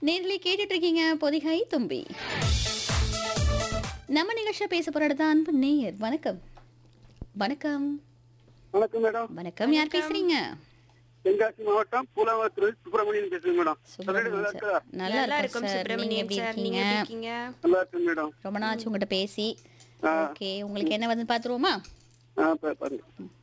நேரிலே கேட்டுட்டு இருக்கீங்க பொதிகை தும்பி நம்ம நிகழ்ச்சியா பேச போற இடத்த அன்பு நேயர் வணக்கம் வணக்கம் வணக்கம் மேடம் வணக்கம் யார் பேசுறீங்க தென்காசி மாவட்டம் பூலாவரத்துல சுப்பிரமணியன் பேசுறேன் மேடம் சுப்பிரமணியன் நல்லா சார். இருக்கா? நல்லா நல்லா இருக்கும் இருக்கும் சார் நீங்க சுப்பிரமணியன் எப்படி சார் நீங்க இருக்கீங்க எப்படி இருக்கீங்க நல்லா இருக்கு மேடம் ரொம்ப நாள் உங்ககிட்ட பேசி ஆ. ஓகே உங்களுக்கு என்ன வந்து பாத்துருவோமா ஆ பா- பாருங்க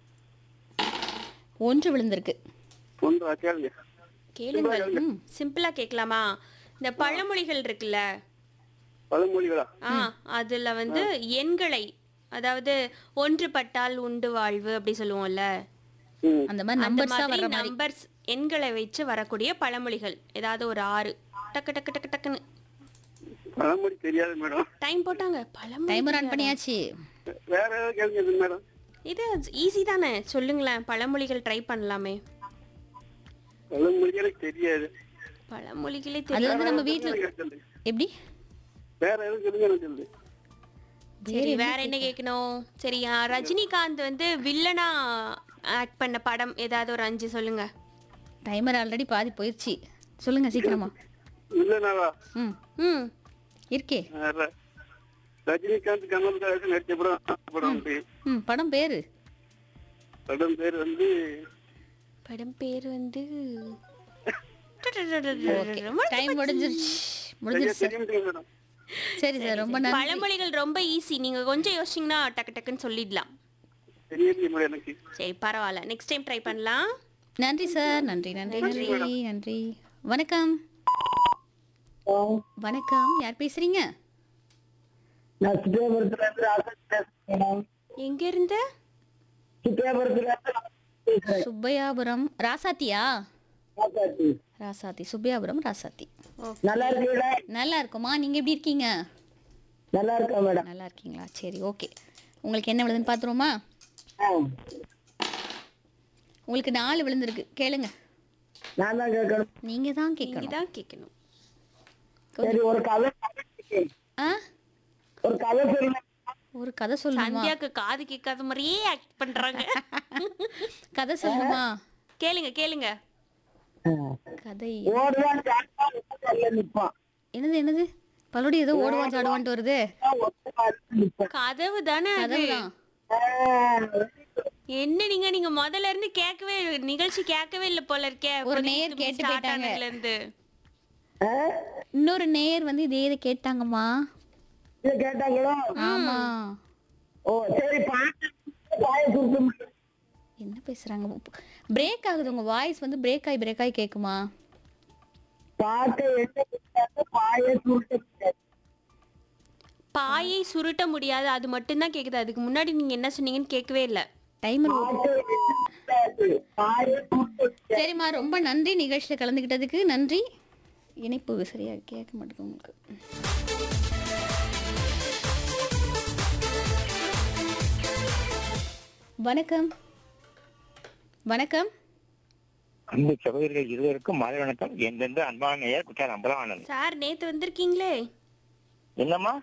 ஒன்று விழுந்திருக்கு ஒன்றா கேளுங்க கேளுங்கள் ம். சிம்பிளா கேட்கலாமா இந்த பழமொழிகள் இருக்குல்ல பழமொழிகளா ஆ அதுல வந்து எண்களை அதாவது ஒன்றுபட்டால் உண்டு வாழ்வு அப்படி சொல்லுவோம்ல ம் அந்த மாதிரி அந்த நம்பர்ஸா மாதிரி வர்ற மாதிரி நம்பர்ஸ் எண்களை வச்சு வரக்கூடிய பழமொழிகள் ஏதாவது ஒரு ஆறு டக்கு டக்கு டக்கு டக்குன்னு பழமொழி தெரியாது மேடம் டைம் போட்டாங்க பழமொழி டைமர் ஆன் பண்ணியாச்சு வேற ஏதாவது கேளுங்க இது மேடம் இது ஈஸி தானே சொல்லுங்களேன் பழமொழிகள் ட்ரை பண்ணலாமே பழமொழி எனக்கு தெரியாது பழமொழிகளே அது தெரியும் வந்து நம்ம வீட்ல எனக்கு சொல்லு. எப்படி வேற எதுவும் சொல்லுங்க எனக்கு சொல்லு சரி வேற என்ன கேட்கணும் சரி ஆ, ரஜினிகாந்த் வந்து வில்லனா ஆக்ட் பண்ண படம் ஏதாவது ஒரு அஞ்சு சொல்லுங்க டைமர் ஆல்ரெடி பாதி போயிருச்சு சொல்லுங்க சீக்கிரமா இல்லைனாவா ம் ம் இருக்கே ர- ரஜினிகாந்த் கமல்ஹாசன் நடிச்ச படம் படம் உண்டு. ம் படம் பேரு படம் பேர் வந்து படம் பேர் வந்து ஓகே டைம் முடிஞ்சிருச்சு சரியா முடிஞ்சிருச்சு சார் தெரியும் மேடம் சரி சார் ரொம்ப நன்றி பழமொழிகள் ரொம்ப ஈஸி நீங்க கொஞ்சம் யோசிச்சீங்கன்னா டக்கு டக்குன்னு சொல்லிடலாம் தெரியலையே மேடம் எனக்கு சரி பரவாயில்ல நெக்ஸ்ட் டைம் ட்ரை பண்ணலாம் நன்றி சார் நன்றி நன்றி நன்றி நன்றி வணக்கம் வணக்கம் யார் பேசுறீங்க நான் சித்தியாபுரத்துல இருந்து ராசாத்தி பேசுறேன் மேடம். எங்க இருந்து சித்தியாபுரத்துல இருந்து பேசுறேன். சுப்பையாபுரம் ராசாத்தியா ராசாத்தி. ராசாத்தி சுப்பையாபுரம் ராசாத்தி நல்லா இருக்கீங்களா நல்லா இருக்குமா நீங்க எப்படி இருக்கீங்க நல்லா இருக்கா மேடம் நல்லா இருக்கீங்களா சரி ஓகே உங்களுக்கு என்ன விழுதுன்னு பார்த்துருவோமா ஆ. உங்களுக்கு நாலு விழுந்திருக்கு கேளுங்க நான் தான் கேட்கணும் நீங்க தான் நீங்க கேட்கணும் தான் கேட்கணும் சரி ஒரு கதை கதை- ஆ ஒரு கதை சொல்லுங்க ஒரு கதை சொல்லணுமா சந்தியாக்கு காது கேட்காத மாதிரியே ஆக்ட் பண்றாங்க கதை சொல்லணுமா கேளுங்க கேளுங்க ஆ. கதை ஓடுவான் ஜாடுவான், ஒத்த நிப்பான் என்னது என்னது பலோடி ஏதோ ஓடுவான் சாடுவான்ட்டு வருது ஒத்த காலில் நிப்பான். கதவு தானே அது கதவுதான் ஆ. என்ன நீங்க நீங்க முதல்ல இருந்து கேட்கவே நிகழ்ச்சி கேட்கவே இல்ல போல இருக்கே ஒரு புதிய நேயர் தும்பி கேட்டு start போயிட்டாங்க. ஆனதுல இருந்து ஆ? இன்னொரு நேயர் வந்து இதே இதை கேட்டாங்கம்மா இதை கேட்டாங்களோ ஆமா ஓ சரி பாட்டு பாய சுருட்டு என்ன பேசுறாங்க பிரேக் ஆகுது உங்க வாய்ஸ் வந்து பிரேக் ஆகி பிரேக் ஆகி கேக்குமா பாட்டை என்ன கேட்டாங்க பாய சுருட்ட முடியாது. பாயை சுருட்ட முடியாது அது மட்டும்தான் கேக்குது அதுக்கு முன்னாடி நீங்க என்ன சொன்னீங்கன்னு கேட்கவே இல்ல டைமர் பாட்டை என்ன முடியாது. பாய சுருட்ட முடியாது. சரிம்மா ரொம்ப நன்றி நிகழ்ச்சியில் கலந்துக்கிட்டதுக்கு நன்றி இணைப்பு சரியா கேட்க மாட்டேங்குது உங்களுக்கு வணக்கம் வணக்கம் அன்பு சகோதரிகள் இருவருக்கும் மாலை வணக்கம் எந்தெந்த அன்பான நேயர் குற்றால அம்பலவானன் சார் நேத்து வந்திருக்கீங்களே என்னம்மா